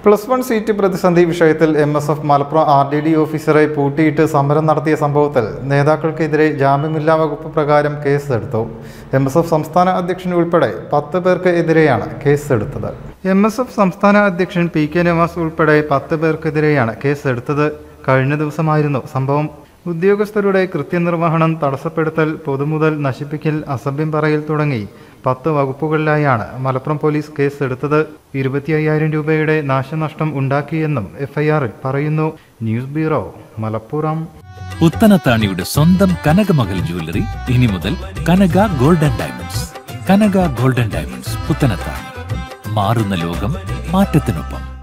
plus one seat പ്രതിസന്ധി വിഷയത്തിൽ M S F Malappuram R D D ഓഫീസറെ പൂട്ടിയിട്ട് സമരം നടത്തിയ സംഭവത്തിൽ നേതാക്കൾക്കെതിരെ ജാമ്യമില്ലാ വകുപ്പ് പ്രകാരം കേസെടുത്തു എം എസ് എഫ് സംസ്ഥാന അധ്യക്ഷൻ ഉൾപ്പെടെ പത്ത് പേർക്ക് എതിരെയാണ് കേസെടുത്തത് എം എസ് എഫ് സംസ്ഥാന അധ്യക്ഷൻ പി കെ നവാസ് ഉൾപ്പെടെ പത്ത് പേർക്കെതിരെയാണ് കേസെടുത്തത് കഴിഞ്ഞ ദിവസമായിരുന്നു സംഭവം ഉദ്യോഗസ്ഥരുടെ കൃത്യനിർവഹണം തടസ്സപ്പെടുത്തൽ പൊതുമുതൽ നശിപ്പിക്കൽ അസഭ്യം പറയൽ തുടങ്ങി പത്ത് വകുപ്പുകളിലായാണ് മലപ്പുറം പോലീസ് കേസെടുത്തത് ഇരുപത്തി അയ്യായിരം രൂപയുടെ നാശനഷ്ടം ഉണ്ടാക്കിയെന്നും എഫ്ഐആറിൽ പറയുന്നു ന്യൂസ് ബ്യൂറോ മലപ്പുറം പുത്തനത്താണിയുടെ സ്വന്തം കനകമകൽ ജ്വല്ലറി ഇനി മുതൽ Kanaka golden diamonds Kanaka golden diamonds Puthanathani മാറുന്ന ലോകം മാറ്റത്തിനൊപ്പം